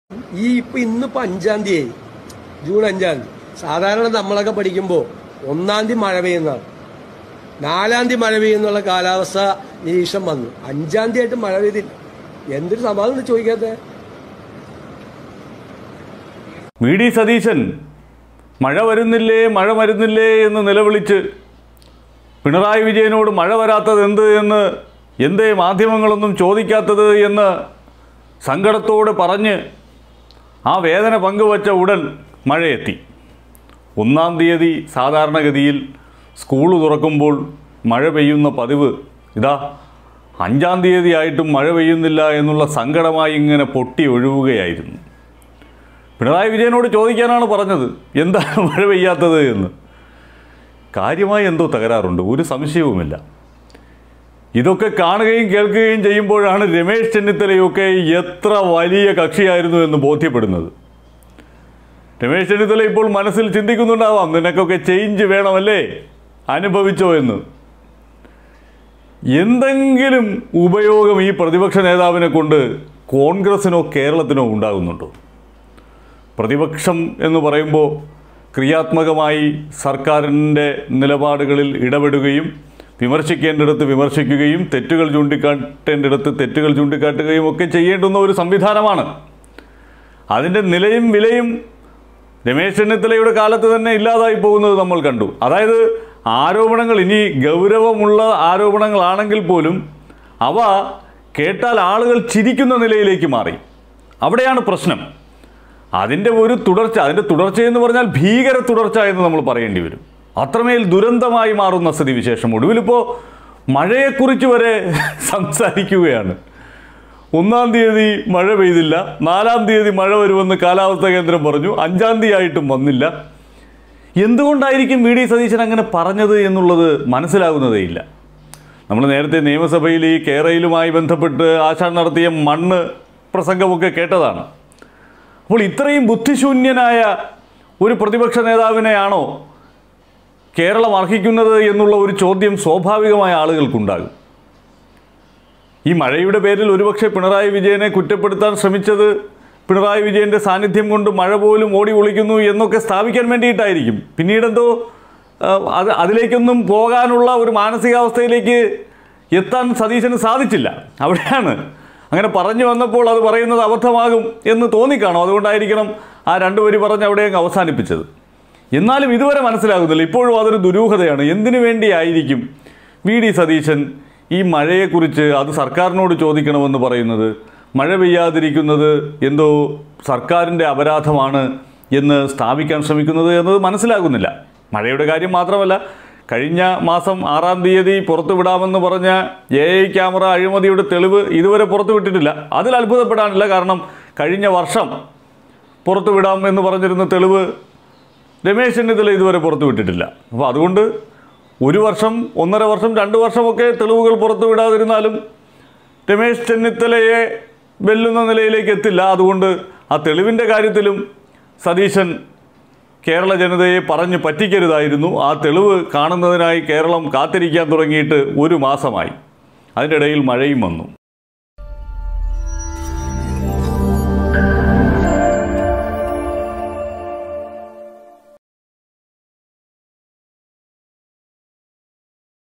ഈ ഇപ്പൊ ഇന്നിപ്പോ അഞ്ചാം തീയതി ജൂൺ അഞ്ചാം തീയതി സാധാരണ നമ്മളൊക്കെ പഠിക്കുമ്പോൾ ഒന്നാം തീയതി മഴ പെയ്യുന്നതാണ് നാലാം തീയതി മഴ പെയ്യുന്നുള്ള കാലാവസ്ഥ നിരീക്ഷണം വന്നു അഞ്ചാം തീയതി ആയിട്ട് മഴ പെയ്തില്ല എന്തൊരു സമാധാനം ചോദിക്കാത്തേ വി ഡി സതീശൻ മഴ വരുന്നില്ലേ മഴ വരുന്നില്ലേ എന്ന് നിലവിളിച്ച് പിണറായി വിജയനോട് മഴ വരാത്തത് എന്ത് എന്ന് എന്തേ മാധ്യമങ്ങളൊന്നും ചോദിക്കാത്തത് എന്ന് സങ്കടത്തോടെ പറഞ്ഞ് ആ വേദന പങ്കുവച്ച ഉടൻ മഴയെത്തി ഒന്നാം തീയതി സാധാരണഗതിയിൽ സ്കൂൾ തുറക്കുമ്പോൾ മഴ പെയ്യുന്ന പതിവ് ഇതാ അഞ്ചാം തീയതി ആയിട്ടും മഴ പെയ്യുന്നില്ല എന്നുള്ള സങ്കടമായി ഇങ്ങനെ പൊട്ടി ഒഴുകുകയായിരുന്നു പിണറായി വിജയനോട് ചോദിക്കാനാണ് പറഞ്ഞത് എന്താണ് മഴ പെയ്യാത്തത് എന്ന് കാര്യമായി എന്തോ തകരാറുണ്ട് ഒരു സംശയവുമില്ല ഇതൊക്കെ കാണുകയും കേൾക്കുകയും ചെയ്യുമ്പോഴാണ് രമേശ് ചെന്നിത്തലയൊക്കെ എത്ര വലിയ കക്ഷിയായിരുന്നു എന്ന് ബോധ്യപ്പെടുന്നത് രമേശ് ചെന്നിത്തല ഇപ്പോൾ മനസ്സിൽ ചിന്തിക്കുന്നുണ്ടാവാം നിനക്കൊക്കെ ചേഞ്ച് വേണമല്ലേ അനുഭവിച്ചോ എന്ന് എന്തെങ്കിലും ഉപയോഗം ഈ പ്രതിപക്ഷ നേതാവിനെ കൊണ്ട് കോൺഗ്രസിനോ കേരളത്തിനോ ഉണ്ടാകുന്നുണ്ടോ പ്രതിപക്ഷം എന്ന് പറയുമ്പോൾ ക്രിയാത്മകമായി സർക്കാരിൻ്റെ നിലപാടുകളിൽ ഇടപെടുകയും വിമർശിക്കേണ്ടിടത്ത് വിമർശിക്കുകയും തെറ്റുകൾ ചൂണ്ടിക്കാട്ടേണ്ടിടത്ത് തെറ്റുകൾ ചൂണ്ടിക്കാട്ടുകയും ഒക്കെ ചെയ്യേണ്ടുന്ന ഒരു സംവിധാനമാണ് അതിൻ്റെ നിലയും വിലയും രമേശ് ചെന്നിത്തലയുടെ കാലത്ത് തന്നെ ഇല്ലാതായി പോകുന്നത് നമ്മൾ കണ്ടു അതായത് ആരോപണങ്ങൾ ഇനി ഗൗരവമുള്ള ആരോപണങ്ങളാണെങ്കിൽ പോലും അവ കേട്ടാൽ ആളുകൾ ചിരിക്കുന്ന നിലയിലേക്ക് മാറി അവിടെയാണ് പ്രശ്നം അതിൻ്റെ ഒരു തുടർച്ച അതിൻ്റെ തുടർച്ചയെന്ന് പറഞ്ഞാൽ ഭീകര തുടർച്ച എന്ന് നമ്മൾ പറയേണ്ടി വരും അത്രമേൽ ദുരന്തമായി മാറുന്ന സ്ഥിതിവിശേഷം ഒടുവിലിപ്പോൾ മഴയെക്കുറിച്ച് വരെ സംസാരിക്കുകയാണ് ഒന്നാം തീയതി മഴ പെയ്തില്ല നാലാം തീയതി മഴ വരുമെന്ന് കാലാവസ്ഥാ കേന്ദ്രം പറഞ്ഞു അഞ്ചാം തീയതി ആയിട്ടും വന്നില്ല എന്തുകൊണ്ടായിരിക്കും വി ഡി സതീശൻ അങ്ങനെ പറഞ്ഞത് എന്നുള്ളത് മനസ്സിലാകുന്നതേയില്ല നമ്മൾ നേരത്തെ നിയമസഭയിൽ ഈ കേരളയിലുമായി ബന്ധപ്പെട്ട് ആശാൻ നടത്തിയ മണ്ണ് പ്രസംഗമൊക്കെ കേട്ടതാണ് അപ്പോൾ ഇത്രയും ബുദ്ധിശൂന്യനായ ഒരു പ്രതിപക്ഷ നേതാവിനെയാണോ കേരളം അർഹിക്കുന്നത് എന്നുള്ള ഒരു ചോദ്യം സ്വാഭാവികമായ ആളുകൾക്കുണ്ടാകും ഈ മഴയുടെ പേരിൽ ഒരുപക്ഷെ പിണറായി വിജയനെ കുറ്റപ്പെടുത്താൻ ശ്രമിച്ചത് പിണറായി വിജയൻ്റെ സാന്നിധ്യം കൊണ്ട് മഴ പോലും ഓടി ഒളിക്കുന്നു എന്നൊക്കെ സ്ഥാപിക്കാൻ വേണ്ടിയിട്ടായിരിക്കും പിന്നീടെന്തോ ആ, അത് അതിലേക്കൊന്നും പോകാനുള്ള ഒരു മാനസികാവസ്ഥയിലേക്ക് എത്താൻ സതീശന് സാധിച്ചില്ല അവിടെയാണ് അങ്ങനെ പറഞ്ഞു വന്നപ്പോൾ അത് പറയുന്നത് അബദ്ധമാകും എന്ന് തോന്നിക്കാണോ അതുകൊണ്ടായിരിക്കണം ആ രണ്ടു വരി പറഞ്ഞ് അവിടെ അങ്ങ് അവസാനിപ്പിച്ചത് എന്നാലും ഇതുവരെ മനസ്സിലാകുന്നില്ല ഇപ്പോഴും അതൊരു ദുരൂഹതയാണ് എന്തിനു വേണ്ടിയായിരിക്കും വി ഡി സതീശൻ ഈ മഴയെക്കുറിച്ച് അത് സർക്കാരിനോട് ചോദിക്കണമെന്ന് പറയുന്നത് മഴ പെയ്യാതിരിക്കുന്നത് എന്തോ സർക്കാരിൻ്റെ അപരാധമാണ് എന്ന് സ്ഥാപിക്കാൻ ശ്രമിക്കുന്നത് എന്നത് മനസ്സിലാകുന്നില്ല മഴയുടെ കാര്യം മാത്രമല്ല കഴിഞ്ഞ മാസം ആറാം തീയതി പുറത്തുവിടാമെന്ന് പറഞ്ഞ എ ഐ ക്യാമറ അഴിമതിയുടെ തെളിവ് ഇതുവരെ പുറത്തുവിട്ടിട്ടില്ല അതിൽ അത്ഭുതപ്പെടാനില്ല കാരണം കഴിഞ്ഞ വർഷം പുറത്തുവിടാം എന്ന് പറഞ്ഞിരുന്ന തെളിവ് രമേശ് ചെന്നിത്തല ഇതുവരെ പുറത്തുവിട്ടിട്ടില്ല അപ്പോൾ അതുകൊണ്ട് ഒരു വർഷം ഒന്നര വർഷം രണ്ട് വർഷമൊക്കെ തെളിവുകൾ പുറത്തുവിടാതിരുന്നാലും രമേശ് ചെന്നിത്തലയെ വെല്ലുന്ന നിലയിലേക്ക് എത്തില്ല അതുകൊണ്ട് ആ തെളിവിൻ്റെ കാര്യത്തിലും സതീശൻ കേരള ജനതയെ പറഞ്ഞ് പറ്റിക്കരുതായിരുന്നു ആ തെളിവ് കാണുന്നതിനായി കേരളം കാത്തിരിക്കാൻ തുടങ്ങിയിട്ട് ഒരു മാസമായി അതിൻ്റെ ഇടയിൽ മഴയും വന്നു